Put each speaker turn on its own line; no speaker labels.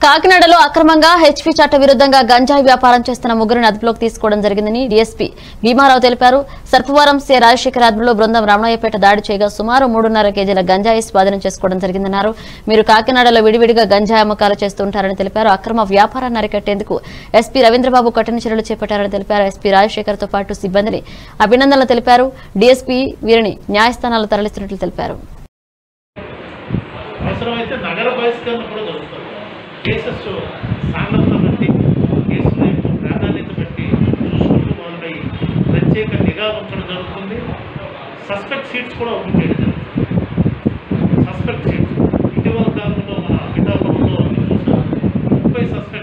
కాకినాడలో అక్రమంగా హెచ్పీ చట్ట విరుద్ధంగా గంజాయి వ్యాపారం చేస్తున్న ముగ్గురిని అదుపులోకి తీసుకోవడం జరిగిందని డీఎస్పీ భీమారావు తెలిపారు సర్పవరం సి రాజశేఖర్ ఆధ్వర్యంలో బృందం రామయ్యపేట దాడి చేయగా సుమారు మూడున్నర కేజీల గంజాయి స్వాధీనం చేసుకోవడం జరిగిందన్నారు మీరు కాకినాడలో విడివిడిగా గంజాయి అమ్మకాలు చేస్తుంటారని తెలిపారు అక్రమ వ్యాపారాన్ని అరికట్టేందుకు ఎస్పీ రవీంద్రబాబు కఠిన చర్యలు చేపట్టారని తెలిపారు ఎస్పీ రాజశేఖర్ తో పాటు సిబ్బందిని అభినందనలు తెలిపారు డీఎస్పీ వీరిని న్యాయస్థానాలు తరలిస్తున్నట్లు తెలిపారు
అవసరమైతే నగర బహిష్కరణ కూడా జరుగుతుంది కేసెస్ సాంద్రత బట్టి కేసుల యొక్క ప్రాధాన్యత బట్టి చూసుకుంటూ మొదలై ప్రత్యేక నిఘా ఉంచడం జరుగుతుంది సస్పెక్ట్ సీట్స్ కూడా ఓపెన్ చేయడం జరుగుతుంది సస్పెక్ట్ సీట్స్ ఇటీవల కాలంలో మన పిఠాపురంలో చూసాం ముప్పై సస్పెక్ట్